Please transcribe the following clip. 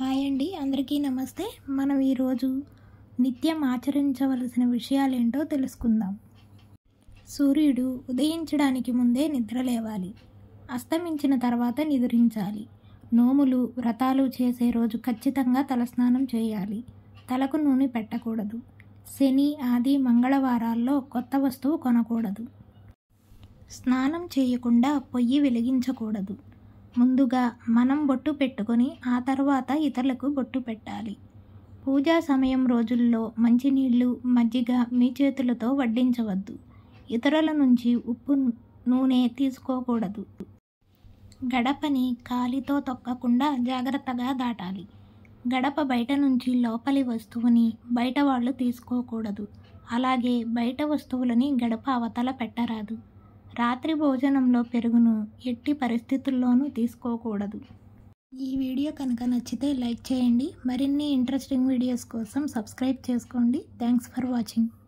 hi అండి అందరికీ నమస్తే మనం ఈరోజు నిత్యం ఆచరించవలసిన విషయాలేంటో తెలుసుకుందాం సూర్యుడు ఉదయించడానికి ముందే నిద్ర లేవాలి అస్తమించిన తర్వాత నిద్రించాలి నోములు వ్రతాలు చేసే రోజు ఖచ్చితంగా తలస్నానం చేయాలి తలకు నూనె పెట్టకూడదు శని ఆది మంగళవారాల్లో కొత్త వస్తువు కొనకూడదు స్నానం చేయకుండా పొయ్యి వెలిగించకూడదు ముందుగా మనం బొట్టు పెట్టుకొని ఆ తర్వాత ఇతరులకు బొట్టు పెట్టాలి పూజా సమయం రోజుల్లో మంచినీళ్ళు మజ్జిగ మీ చేతులతో వడ్డించవద్దు ఇతరుల నుంచి ఉప్పు నూనె తీసుకోకూడదు గడపని కాలితో తొక్కకుండా జాగ్రత్తగా దాటాలి గడప బయట నుంచి లోపలి వస్తువుని బయట వాళ్ళు తీసుకోకూడదు అలాగే బయట వస్తువులని గడప అవతల పెట్టరాదు రాత్రి భోజనంలో పెరుగును ఎట్టి పరిస్థితుల్లోనూ తీసుకోకూడదు ఈ వీడియో కనుక నచ్చితే లైక్ చేయండి మరిన్ని ఇంట్రెస్టింగ్ వీడియోస్ కోసం సబ్స్క్రైబ్ చేసుకోండి థ్యాంక్స్ ఫర్ వాచింగ్